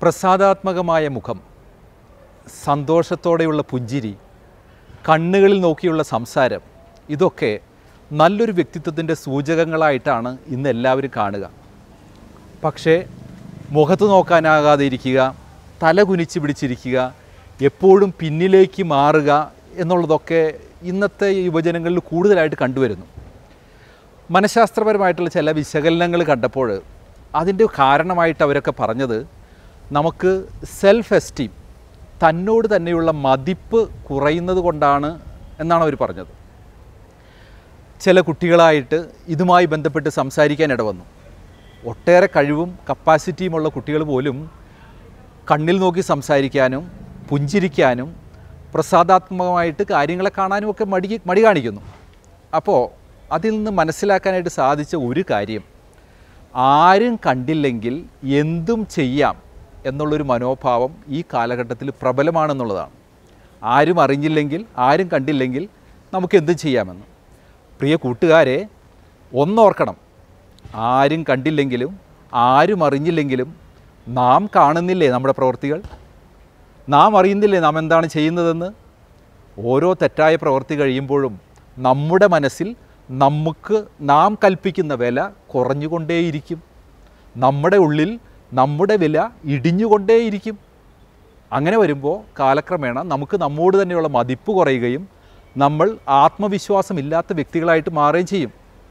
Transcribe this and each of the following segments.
പ്രസാദാത്മകമായ മുഖം സന്തോഷത്തോടെയുള്ള പുഞ്ചിരി കണ്ണുകളിൽ നോക്കിയുള്ള സംസാരം ഇതൊക്കെ നല്ലൊരു വ്യക്തിത്വത്തിൻ്റെ സൂചകങ്ങളായിട്ടാണ് ഇന്ന് എല്ലാവരും കാണുക പക്ഷേ മുഖത്ത് നോക്കാനാകാതെ ഇരിക്കുക തല കുനിച്ച് പിടിച്ചിരിക്കുക എപ്പോഴും പിന്നിലേക്ക് മാറുക എന്നുള്ളതൊക്കെ ഇന്നത്തെ യുവജനങ്ങളിൽ കൂടുതലായിട്ട് കണ്ടുവരുന്നു മനഃശാസ്ത്രപരമായിട്ടുള്ള ചില വിശകലനങ്ങൾ കണ്ടപ്പോൾ അതിൻ്റെ കാരണമായിട്ട് അവരൊക്കെ പറഞ്ഞത് നമുക്ക് സെൽഫ് എസ്റ്റീം തന്നോട് തന്നെയുള്ള മതിപ്പ് കുറയുന്നത് കൊണ്ടാണ് എന്നാണ് അവർ പറഞ്ഞത് ചില കുട്ടികളായിട്ട് ഇതുമായി ബന്ധപ്പെട്ട് സംസാരിക്കാൻ ഇടവന്നു ഒട്ടേറെ കഴിവും കപ്പാസിറ്റിയുമുള്ള കുട്ടികൾ പോലും കണ്ണിൽ നോക്കി സംസാരിക്കാനും പുഞ്ചിരിക്കാനും പ്രസാദാത്മകമായിട്ട് കാര്യങ്ങളെ കാണാനും ഒക്കെ മടി മടി കാണിക്കുന്നു അപ്പോൾ അതിൽ നിന്ന് മനസ്സിലാക്കാനായിട്ട് സാധിച്ച ഒരു കാര്യം ആരും കണ്ടില്ലെങ്കിൽ എന്തും ചെയ്യാം എന്നുള്ളൊരു മനോഭാവം ഈ കാലഘട്ടത്തിൽ പ്രബലമാണെന്നുള്ളതാണ് ആരും അറിഞ്ഞില്ലെങ്കിൽ ആരും കണ്ടില്ലെങ്കിൽ നമുക്ക് എന്തും ചെയ്യാമെന്ന് പ്രിയ കൂട്ടുകാരെ ഒന്നോർക്കണം ആരും കണ്ടില്ലെങ്കിലും ആരും അറിഞ്ഞില്ലെങ്കിലും നാം കാണുന്നില്ലേ നമ്മുടെ പ്രവൃത്തികൾ നാം അറിയുന്നില്ലേ നാം എന്താണ് ചെയ്യുന്നതെന്ന് ഓരോ തെറ്റായ പ്രവൃത്തി കഴിയുമ്പോഴും നമ്മുടെ മനസ്സിൽ നമുക്ക് നാം കൽപ്പിക്കുന്ന വില കുറഞ്ഞുകൊണ്ടേയിരിക്കും നമ്മുടെ ഉള്ളിൽ നമ്മുടെ വില ഇടിഞ്ഞുകൊണ്ടേയിരിക്കും അങ്ങനെ വരുമ്പോൾ കാലക്രമേണ നമുക്ക് നമ്മോട് തന്നെയുള്ള മതിപ്പ് കുറയുകയും നമ്മൾ ആത്മവിശ്വാസമില്ലാത്ത വ്യക്തികളായിട്ട് മാറുകയും ചെയ്യും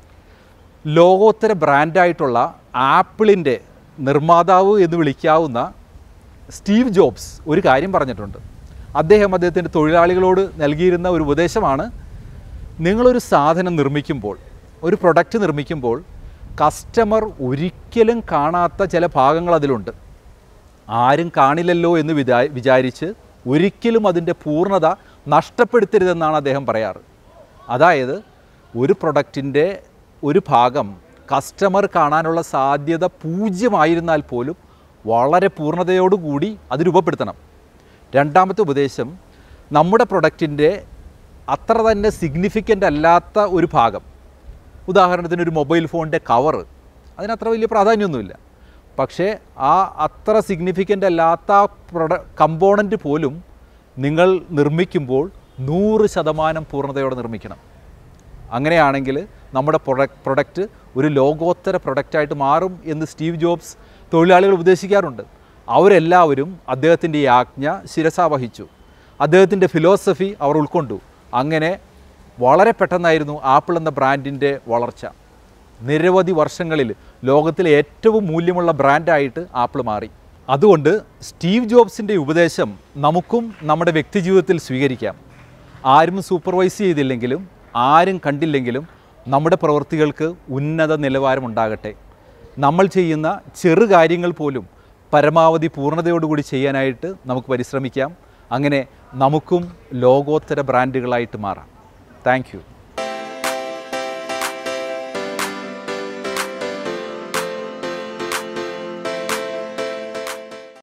ലോകോത്തര ബ്രാൻഡായിട്ടുള്ള ആപ്പിളിൻ്റെ നിർമ്മാതാവ് എന്ന് വിളിക്കാവുന്ന സ്റ്റീവ് ജോബ്സ് ഒരു കാര്യം പറഞ്ഞിട്ടുണ്ട് അദ്ദേഹം അദ്ദേഹത്തിൻ്റെ തൊഴിലാളികളോട് നൽകിയിരുന്ന ഒരു ഉപദേശമാണ് നിങ്ങളൊരു സാധനം നിർമ്മിക്കുമ്പോൾ ഒരു പ്രൊഡക്റ്റ് നിർമ്മിക്കുമ്പോൾ കസ്റ്റമർ ഒരിക്കലും കാണാത്ത ചില ഭാഗങ്ങൾ അതിലുണ്ട് ആരും കാണില്ലല്ലോ എന്ന് വിചാ വിചാരിച്ച് ഒരിക്കലും അതിൻ്റെ പൂർണ്ണത നഷ്ടപ്പെടുത്തരുതെന്നാണ് അദ്ദേഹം പറയാറ് അതായത് ഒരു പ്രൊഡക്റ്റിൻ്റെ ഒരു ഭാഗം കസ്റ്റമർ കാണാനുള്ള സാധ്യത പൂജ്യമായിരുന്നാൽ പോലും വളരെ പൂർണ്ണതയോടുകൂടി അത് രൂപപ്പെടുത്തണം രണ്ടാമത്തെ ഉപദേശം നമ്മുടെ പ്രൊഡക്റ്റിൻ്റെ അത്ര തന്നെ സിഗ്നിഫിക്കൻ്റ് അല്ലാത്ത ഒരു ഭാഗം ഉദാഹരണത്തിന് ഒരു മൊബൈൽ ഫോണിൻ്റെ കവറ് അതിനത്ര വലിയ പ്രാധാന്യമൊന്നുമില്ല പക്ഷേ ആ അത്ര സിഗ്നിഫിക്കൻ്റ് അല്ലാത്ത ആ പ്രൊഡ കമ്പോണൻറ്റ് പോലും നിങ്ങൾ നിർമ്മിക്കുമ്പോൾ നൂറ് ശതമാനം പൂർണ്ണതയോടെ നിർമ്മിക്കണം അങ്ങനെയാണെങ്കിൽ നമ്മുടെ പ്രൊഡക്റ്റ് പ്രൊഡക്റ്റ് ഒരു ലോകോത്തര പ്രൊഡക്റ്റായിട്ട് മാറും എന്ന് സ്റ്റീവ് ജോബ്സ് തൊഴിലാളികൾ ഉപദേശിക്കാറുണ്ട് അവരെല്ലാവരും അദ്ദേഹത്തിൻ്റെ ഈ ആജ്ഞ ശിരസാ വഹിച്ചു അദ്ദേഹത്തിൻ്റെ ഫിലോസഫി അവർ ഉൾക്കൊണ്ടു അങ്ങനെ വളരെ പെട്ടെന്നായിരുന്നു ആപ്പിൾ എന്ന ബ്രാൻഡിൻ്റെ വളർച്ച നിരവധി വർഷങ്ങളിൽ ലോകത്തിലെ ഏറ്റവും മൂല്യമുള്ള ബ്രാൻഡായിട്ട് ആപ്പിൾ മാറി അതുകൊണ്ട് സ്റ്റീവ് ജോബ്സിൻ്റെ ഉപദേശം നമുക്കും നമ്മുടെ വ്യക്തിജീവിതത്തിൽ സ്വീകരിക്കാം ആരും സൂപ്പർവൈസ് ചെയ്തില്ലെങ്കിലും ആരും കണ്ടില്ലെങ്കിലും നമ്മുടെ പ്രവൃത്തികൾക്ക് ഉന്നത നിലവാരമുണ്ടാകട്ടെ നമ്മൾ ചെയ്യുന്ന ചെറു കാര്യങ്ങൾ പോലും പരമാവധി പൂർണ്ണതയോടുകൂടി ചെയ്യാനായിട്ട് നമുക്ക് പരിശ്രമിക്കാം അങ്ങനെ നമുക്കും ലോകോത്തര ബ്രാൻഡുകളായിട്ട് മാറാം താങ്ക് യു